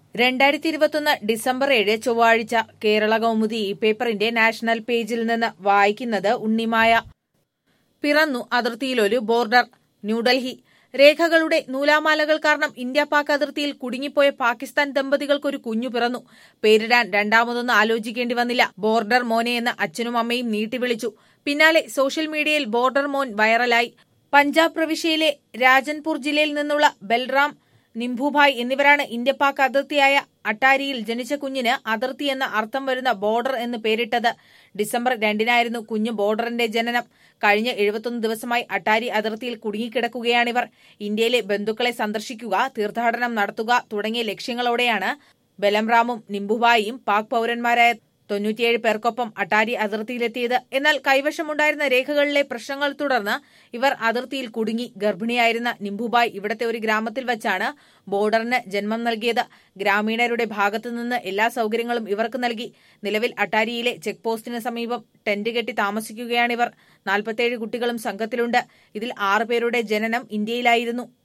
രണ്ടായിരത്തി ഇരുപത്തൊന്ന് ഡിസംബർ ഏഴ് ചൊവ്വാഴ്ച കേരള കൗമുദി ഈ പേപ്പറിന്റെ നാഷണൽ പേജിൽ നിന്ന് വായിക്കുന്നത് ഉണ്ണിമായ പിറന്നു അതിർത്തിയിലൊരു ബോർഡർ ന്യൂഡൽഹി രേഖകളുടെ നൂലാമാലകൾ കാരണം ഇന്ത്യ പാക് അതിർത്തിയിൽ കുടുങ്ങിപ്പോയ പാകിസ്ഥാൻ ദമ്പതികൾക്കൊരു കുഞ്ഞു പിറന്നു പേരിടാൻ രണ്ടാമതൊന്നും ആലോചിക്കേണ്ടി വന്നില്ല ബോർഡർ മോനെ എന്ന് അച്ഛനും അമ്മയും നീട്ടിവിളിച്ചു പിന്നാലെ സോഷ്യൽ മീഡിയയിൽ ബോർഡർ മോൻ വൈറലായി പഞ്ചാബ് പ്രവിശ്യയിലെ രാജൻപൂർ ജില്ലയിൽ നിന്നുള്ള ബൽറാം നിംഭുഭായ് എന്നിവരാണ് ഇന്ത്യ പാക് അതിർത്തിയായ അട്ടാരിയിൽ ജനിച്ച കുഞ്ഞിന് അതിർത്തി എന്ന അർത്ഥം വരുന്ന ബോർഡർ എന്ന് പേരിട്ടത് ഡിസംബർ രണ്ടിനായിരുന്നു കുഞ്ഞ് ബോർഡറിന്റെ ജനനം കഴിഞ്ഞ എഴുപത്തൊന്ന് ദിവസമായി അട്ടാരി അതിർത്തിയിൽ കുടുങ്ങിക്കിടക്കുകയാണിവർ ഇന്ത്യയിലെ ബന്ധുക്കളെ സന്ദർശിക്കുക തീർത്ഥാടനം നടത്തുക തുടങ്ങിയ ലക്ഷ്യങ്ങളോടെയാണ് ബലംറാമും നിംബുബായിയും പാക് പൌരന്മാരായ തൊണ്ണൂറ്റിയേഴ് പേർക്കൊപ്പം അട്ടാരി അതിർത്തിയിലെത്തിയത് എന്നാൽ കൈവശമുണ്ടായിരുന്ന രേഖകളിലെ പ്രശ്നങ്ങൾ തുടർന്ന് ഇവർ അതിർത്തിയിൽ കുടുങ്ങി ഗർഭിണിയായിരുന്ന നിംബുബായ് ഇവിടത്തെ ഒരു ഗ്രാമത്തിൽ വച്ചാണ് ബോർഡറിന് ജന്മം നൽകിയത് ഗ്രാമീണരുടെ ഭാഗത്തുനിന്ന് എല്ലാ സൌകര്യങ്ങളും ഇവർക്ക് നൽകി നിലവിൽ അട്ടാരിയിലെ ചെക്ക് പോസ്റ്റിന് സമീപം ടെന്റ് കെട്ടി താമസിക്കുകയാണിവർ നാൽപ്പത്തേഴ് കുട്ടികളും സംഘത്തിലുണ്ട് ഇതിൽ ആറ് പേരുടെ ജനനം ഇന്ത്യയിലായിരുന്നു